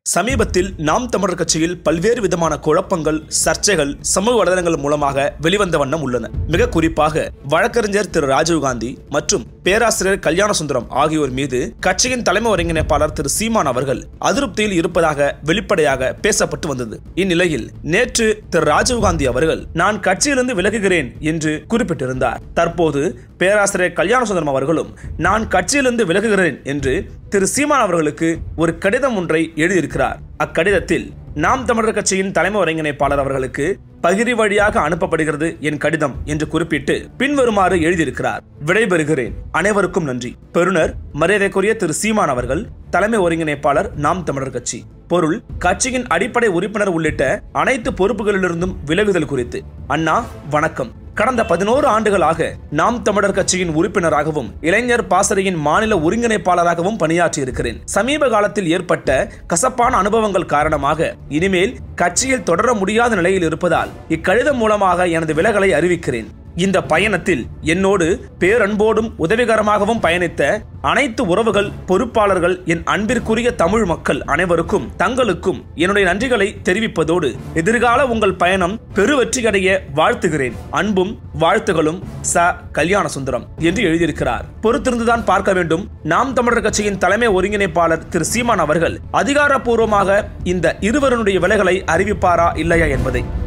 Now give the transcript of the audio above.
சமீபத்தில் நாம் தமிழர் கட்சியில் பல்வேறு விதமான குழப்பங்கள் சர்ச்சைகள் சமூக வலைதளங்கள் மூலமாக வெளிவந்த வண்ணம் உள்ளன மிக குறிப்பாக வழக்கறிஞர் திரு ராஜீவ்காந்தி மற்றும் பேராசிரியர் கல்யாண சுந்தரம் ஆகியோர் மீது கட்சியின் தலைமை ஒருங்கிணைப்பாளர் திரு சீமான் அவர்கள் அதிருப்தியில் இருப்பதாக வெளிப்படையாக பேசப்பட்டு வந்தது இந்நிலையில் நேற்று திரு ராஜீவ்காந்தி அவர்கள் நான் கட்சியிலிருந்து விலகுகிறேன் என்று குறிப்பிட்டிருந்தார் தற்போது பேராசிரியர் கல்யாண சுந்தரம் அவர்களும் நான் கட்சியிலிருந்து விலகுகிறேன் என்று திரு சீமான் அவர்களுக்கு ஒரு கடிதம் ஒன்றை எழுதியிருக்கிறார் அக்கடிதத்தில் நாம் தமிழர் கட்சியின் தலைமை ஒருங்கிணைப்பாளர் அவர்களுக்கு பகிரி வழியாக அனுப்பப்படுகிறது என் கடிதம் என்று குறிப்பிட்டு பின்வருமாறு எழுதியிருக்கிறார் விடைபெறுகிறேன் அனைவருக்கும் நன்றி பெறுநர் மரியாதைக்குரிய திரு சீமான் அவர்கள் தலைமை ஒருங்கிணைப்பாளர் நாம் தமிழர் கட்சி பொருள் கட்சியின் அடிப்படை உறுப்பினர் உள்ளிட்ட அனைத்து பொறுப்புகளிலிருந்தும் விலகுதல் குறித்து அண்ணா வணக்கம் கடந்த பதினோரு ஆண்டுகளாக நாம் தமிழர் கட்சியின் உறுப்பினராகவும் இளைஞர் பாசறையின் மாநில ஒருங்கிணைப்பாளராகவும் பணியாற்றி இருக்கிறேன் சமீப காலத்தில் ஏற்பட்ட கசப்பான அனுபவங்கள் காரணமாக இனிமேல் கட்சியில் தொடர முடியாத நிலையில் இருப்பதால் இக்கடிதம் மூலமாக எனது விலகலை அறிவிக்கிறேன் இந்த பயணத்தில் என்னோடு பேரன்போடும் உதவிகரமாகவும் பயணித்த அனைத்து உறவுகள் பொறுப்பாளர்கள் என் அன்பிற்குரிய தமிழ் மக்கள் அனைவருக்கும் தங்களுக்கும் என்னுடைய நன்றிகளை தெரிவிப்பதோடு எதிர்கால உங்கள் பயணம் பெருவெற்றியடைய வாழ்த்துகிறேன் அன்பும் வாழ்த்துகளும் ச கல்யாண சுந்தரம் என்று எழுதியிருக்கிறார் பொறுத்திருந்துதான் பார்க்க வேண்டும் நாம் தமிழர் கட்சியின் தலைமை ஒருங்கிணைப்பாளர் திரு சீமான் அவர்கள் அதிகாரப்பூர்வமாக இந்த இருவருடைய விலைகளை அறிவிப்பாரா இல்லையா என்பதை